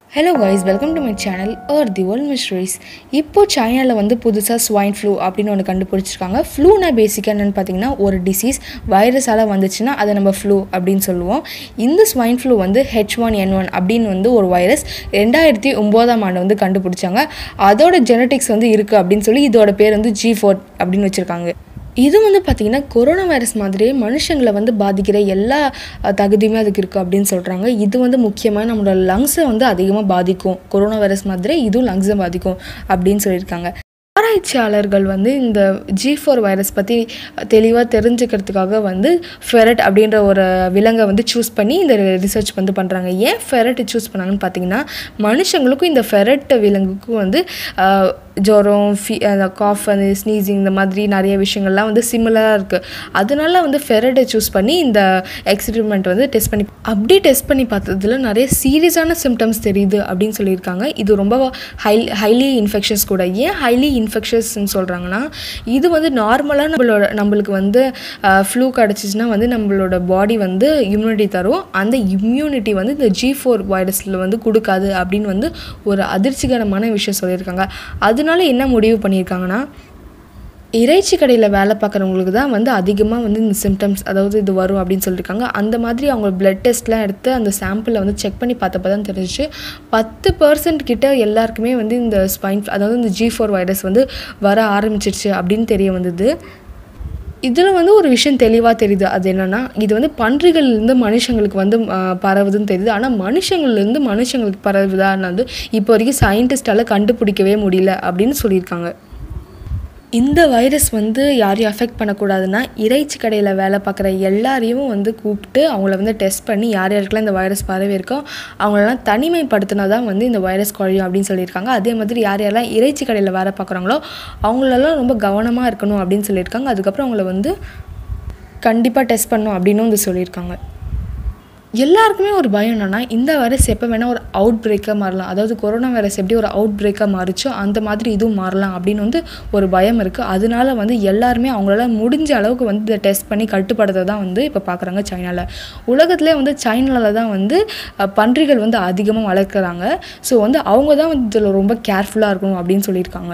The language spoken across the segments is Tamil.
hello guys welcome to my channel are the world mysteries இப்போ சைனாவில் வந்து புதுசாக ஸ்வைன் ஃப்ளூ அப்படின்னு ஒன்று கண்டுபிடிச்சிருக்காங்க ஃப்ளூனா பேசிக்காக என்னென்னு பார்த்தீங்கன்னா ஒரு டிசீஸ் வைரஸால் வந்துச்சுன்னா அதை நம்ம ஃப்ளூ அப்படின்னு சொல்லுவோம் இந்த ஸ்வைன் ஃப்ளூ வந்து ஹெச் ஒன் என் ஒன் அப்படின்னு வந்து ஒரு வைரஸ் ரெண்டாயிரத்தி ஒம்போதாம் ஆண்டு வந்து கண்டுபிடிச்சாங்க அதோட ஜெனட்டிக்ஸ் வந்து இருக்குது அப்படின்னு சொல்லி இதோட பேர் வந்து ஜி ஃபோர் அப்படின்னு வச்சுருக்காங்க இது வந்து பார்த்திங்கன்னா கொரோனா வைரஸ் மாதிரியே மனுஷங்களை வந்து பாதிக்கிற எல்லா அஹ், தகுதியுமே அதுக்கு இருக்குது அப்படின்னு சொல்கிறாங்க இது வந்து முக்கியமாக நம்மளோட லங்ஸை வந்து அதிகமாக பாதிக்கும் கொரோனா வைரஸ் மாதிரி இதுவும் லங்ஸை பாதிக்கும் அப்படின்னு சொல்லியிருக்காங்க ஆராய்ச்சியாளர்கள் வந்து இந்த ஜி ஃபோர் வைரஸ் பற்றி தெளிவாக தெரிஞ்சுக்கிறதுக்காக வந்து ஃபெரட் அப்படின்ற ஒரு விலங்கை வந்து சூஸ் பண்ணி இந்த ரிசர்ச் வந்து பண்ணுறாங்க ஏன் ஃபெரட் சூஸ் பண்ணாங்கன்னு பார்த்தீங்கன்னா மனுஷங்களுக்கும் இந்த ஃபெரட் விலங்குக்கும் வந்து ஆஹ், ஜுரம் ஃபீ அந்த காஃப் அந்த ஸ்னீசிங் இந்த மாதிரி நிறைய விஷயங்கள்லாம் வந்து சிமிலராக இருக்குது அதனால வந்து ஃபெரட்டை சூஸ் பண்ணி இந்த எக்ஸ்பெரிமெண்ட் வந்து டெஸ்ட் பண்ணி அப்படி டெஸ்ட் பண்ணி பார்த்ததுல நிறைய சீரியஸான சிம்டம்ஸ் தெரியுது அப்படின்னு சொல்லியிருக்காங்க இது ரொம்ப ஹை ஹைலி இன்ஃபெக்ஷன்ஸ் கூட ஏன் ஹைலி இன்ஃபெக்ஷன்ஸ்னு சொல்கிறாங்கன்னா இது வந்து நார்மலாக நம்மளோட நம்மளுக்கு வந்து ஃப்ளூ கிடச்சிச்சின்னா வந்து நம்மளோட பாடி வந்து இம்யூனிட்டி தரும் அந்த இம்யூனிட்டி வந்து இந்த ஜி ஃபோர் வைரஸில் வந்து கொடுக்காது அப்படின்னு வந்து ஒரு அதிர்ச்சிகரமான விஷயம் சொல்லியிருக்காங்க அதனால என்ன முடிவு பண்ணியிருக்காங்கன்னா இறைச்சி கடையில் வேலை பார்க்குறவங்களுக்கு தான் வந்து அதிகமாக வந்து இந்த சிம்டம்ஸ் அதாவது இது வரும் அப்படின்னு சொல்லியிருக்காங்க அந்த மாதிரி அவங்க பிளட் டெஸ்ட்லாம் எடுத்து அந்த சாம்பிளை வந்து செக் பண்ணி பார்த்தப்ப தான் தெரிஞ்சிச்சு பத்து பர்சன்ட் கிட்ட எல்லாருக்குமே வந்து இந்த ஸ்பைன் அதாவது இந்த ஜி ஃபோர் வைரஸ் வந்து வர ஆரம்பிச்சிருச்சு அப்படின்னு தெரிய வந்தது இதில் வந்து ஒரு விஷயம் தெளிவாக தெரியுது அது என்னென்னா இது வந்து பன்றிகள்லேருந்து மனுஷங்களுக்கு வந்து ஆஹ், பரவுதுன்னு தெரியுது ஆனால் மனுஷங்கள்லேருந்து மனுஷங்களுக்கு பரவுதான்னு வந்து இப்போ வரைக்கும் சயின்டிஸ்டால் கண்டுபிடிக்கவே முடியல அப்படின்னு சொல்லியிருக்காங்க இந்த வைரஸ் வந்து யாரையும் அஃபெக்ட் பண்ணக்கூடாதுன்னா இறைச்சி கடையில் வேலை பார்க்குற எல்லாரையும் வந்து கூப்பிட்டு அவங்கள வந்து டெஸ்ட் பண்ணி யார் யாருக்கெல்லாம் இந்த வைரஸ் பரவி இருக்கோ அவங்களெல்லாம் தனிமைப்படுத்தினா தான் வந்து இந்த வைரஸ் குறையும் அப்படின்னு சொல்லியிருக்காங்க அதே மாதிரி யார் யாரெல்லாம் இறைச்சி கடையில் வேலை பார்க்குறாங்களோ அவங்களெல்லாம் ரொம்ப கவனமாக இருக்கணும் அப்படின்னு சொல்லியிருக்காங்க அதுக்கப்புறம் அவங்கள வந்து கண்டிப்பாக டெஸ்ட் பண்ணணும் அப்படின்னு வந்து சொல்லியிருக்காங்க எல்லாருக்குமே ஒரு பயம் என்னன்னா இந்த வைரஸ் எப்போ வேணால் ஒரு அவுட் பிரேக்காக மாறலாம் அதாவது கொரோனா வைரஸ் எப்படி ஒரு அவுட் பிரேக்காக மாறிச்சோ அந்த மாதிரி இதுவும் மாறலாம் அப்படின்னு வந்து ஒரு பயம் இருக்குது அதனால வந்து எல்லாருமே அவங்களால முடிஞ்ச அளவுக்கு வந்து இதை டெஸ்ட் பண்ணி கட்டுப்படுத்த தான் வந்து இப்போ பார்க்குறாங்க சைனாவில் உலகத்திலே வந்து சைனாவில் தான் வந்து அஹ், பன்றிகள் வந்து அதிகமாக வளர்க்குறாங்க ஸோ வந்து அவங்க தான் வந்து இதில் ரொம்ப கேர்ஃபுல்லாக இருக்கணும் அப்படின்னு சொல்லியிருக்காங்க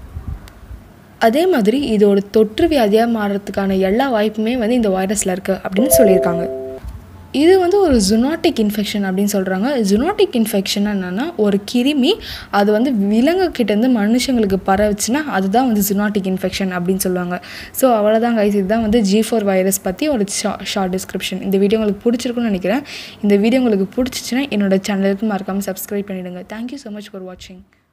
அதே மாதிரி இதோட தொற்று வியாதியாக மாறுறதுக்கான எல்லா வாய்ப்புமே வந்து இந்த வைரஸில் இருக்குது அப்படின்னு சொல்லியிருக்காங்க இது வந்து ஒரு ஜுனாட்டிக் இன்ஃபெக்ஷன் அப்படின்னு சொல்கிறாங்க ஜுனாட்டிக் இன்ஃபெக்ஷன் என்னென்னா ஒரு கிருமி அது வந்து விலங்கு கிட்டேருந்து மனுஷங்களுக்கு பரவுச்சுன்னா அதுதான் வந்து ஜுனாட்டிக் இன்ஃபெக்ஷன் அப்படின்னு சொல்லுவாங்க ஸோ அவ்வளோதான் கைஸ் இதுதான் வந்து ஜி ஃபோர் வைரஸ் பற்றி ஒரு ஷா ஷார்ட் டிஸ்கிரிப்ஷன் இந்த வீடியோ உங்களுக்கு பிடிச்சிருக்குன்னு நினைக்கிறேன் இந்த வீடியோ உங்களுக்கு பிடிச்சிச்சின்னா என்னோட சேனலுக்கு மறக்காமல் சப்ஸ்கிரைப் பண்ணிவிடுங்க தேங்க்யூ ஸோ மச் ஃபார் வாட்சிங்